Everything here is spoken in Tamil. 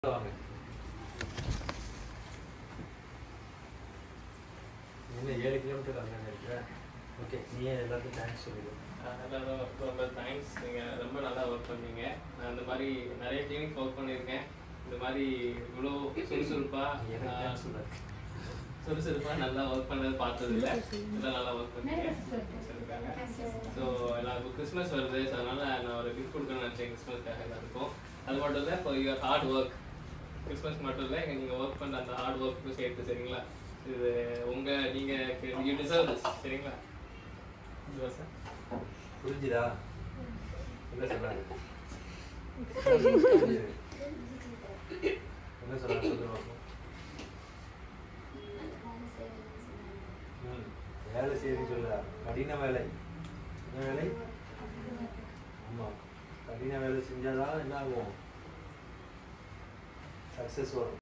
வாங்க என்ன ஏழு கிலோமீட்டர் அங்கே இருக்கிற ஓகே நீயே எல்லாத்துக்கும் தேங்க்ஸ் சொல்லிடு அதனால ரொம்ப தேங்க்ஸ் நீங்கள் ரொம்ப நல்லா ஒர்க் பண்ணீங்க நான் இந்த மாதிரி நிறைய கிளினிக் ஒர்க் பண்ணியிருக்கேன் இந்த மாதிரி இவ்வளோ சுறுசுறுப்பாக நீ எனக்கு தேங்க்ஸ் சொல்ல சுறுசுறுப்பாக நல்லா ஒர்க் பண்ணது பார்த்தது இல்லை இதெல்லாம் நல்லா ஒர்க் பண்ணீங்க சொல்லியிருக்காங்க ஸோ எல்லாருக்கும் கிறிஸ்மஸ் வருது ஸோ அதனால நான் ஒரு கிஃப்ட் கொடுக்கணும்னு நினச்சேன் கிறிஸ்மஸ்க்காக எல்லாருக்கும் அது மட்டும் இல்லை for your hard work Christmas மட்டும் இல்லை நீங்கள் ஒர்க் பண்ண அந்த ஹார்ட் ஒர்க்கும் சேர்த்து சரிங்களா இது உங்கள் நீங்கள் யூ டிசர்வ் திஸ் சரிங்களா இதுவா சார் புரிஞ்சுதா என்ன சொன்னாங்க என்ன சொன்னாங்க சொல்லு பார்ப்போம். ம் வேலை செய்யுன்னு சொல்லுதா கடின வேலை என்ன வேலை ஆமாம் கடின வேலை செஞ்சாதான் என்ன ஆகும் சக்ஸஸ் வரும்